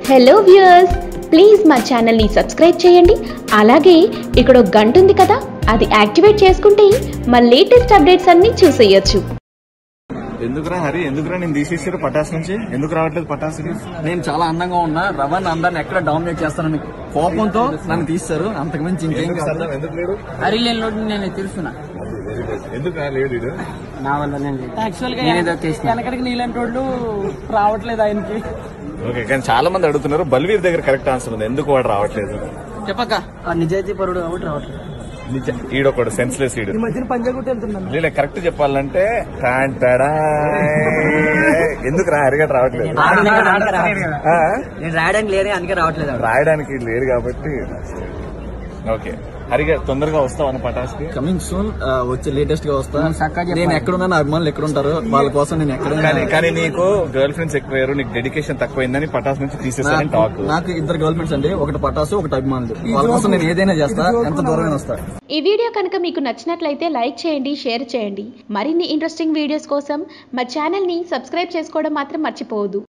Hello viewers please మా ఛానల్ని subscribe చేయండి అలాగే ఇక్కడ ఒక గంట ఉంది కదా అది యాక్టివేట్ చేసుకుంటే మా లేటెస్ట్ అప్డేట్స్ అన్నీ చూసేయొచ్చు ఎందుకురా హరి ఎందుకురా నేను తీసేసారు పటాస్ నుంచి ఎందుకు రావట్లేదు పటాసుకి నేను చాలా అందంగా ఉన్నా రవణ్ అందరిని ఎక్కడ డామినేట్ చేస్తానని కోపంతో నన్ను తీస్తారు అంతకుమించి ఇంకేం ఎందుకు కాదు సరదా? ఎందుకు లేడు అరిలేని నేను తెలుసున్నా ఎందుకు రా లేడు ఈడు? నా వల్ల నేను యాక్చువల్ గా నేనేదో చేసిన వెనకడికి నీలాంటి వాళ్ళు రావట్లేదు ఆయనకి ఓకే కానీ చాలా మంది అడుగుతున్నారు బల్వీర్ దగ్గర కరెక్ట్ ఆన్సర్ ఉంది ఎందుకు వాడు రావట్లేదు చెప్పక ఆ నిజాయితీ పరుడు కాబట్టి రావట్లేదు నిజ ఈడొకడు సెన్స్లెస్ ఈడు ఈ మధ్యన పంజాగుట్ట వెళ్తున్నాను లేదు కరెక్ట్ చెప్పాలంటే టాన్ టడా. ఎందుకు రా హరిగట్ రావట్లేదు ఆ? నేను రాయడానికి లేని అందుకే రావట్లేదు ఆవిడ. రాయడానికి లేరు కాబట్టి ఓకే హరిగా తొందరగా వస్తావు అన్న పటాస్కి కమింగ్ సూన్ వచ్చి లేటెస్ట్ గా వస్తా నువ్వు చక్కగా చెప్పాలి. నేను ఎక్కడున్నా నా అభిమానులు ఎక్కడ ఉంటారు వాళ్ళ కోసం నేను ఎక్కడైనా కానీ కానీ నీకు గర్ల్ ఫ్రెండ్స్ ఎక్కువయ్యారు నీకు డెడికేషన్ తక్కువైందని పటాస్ నుంచి తీసేసారని టాక్ నాకు- నాకు ఇద్దరు గర్ల్ ఫ్రెండ్స్ అండి ఒకటి పటాసు ఒకటి అభిమానులు వాళ్ళ కోసం నేను ఏదైనా చేస్తా ఎంత దూరమైనా వస్తా ఈ వీడియో కనుక మీకు నచ్చినట్లయితే లైక్ చేయండి షేర్ చేయండి మరిన్ని ఇంట్రెస్టింగ్ వీడియోస్ కోసం మా ఛానల్ని సబ్స్క్రైబ్ చేసుకోవడం మాత్రం మర్చిపోవద్దు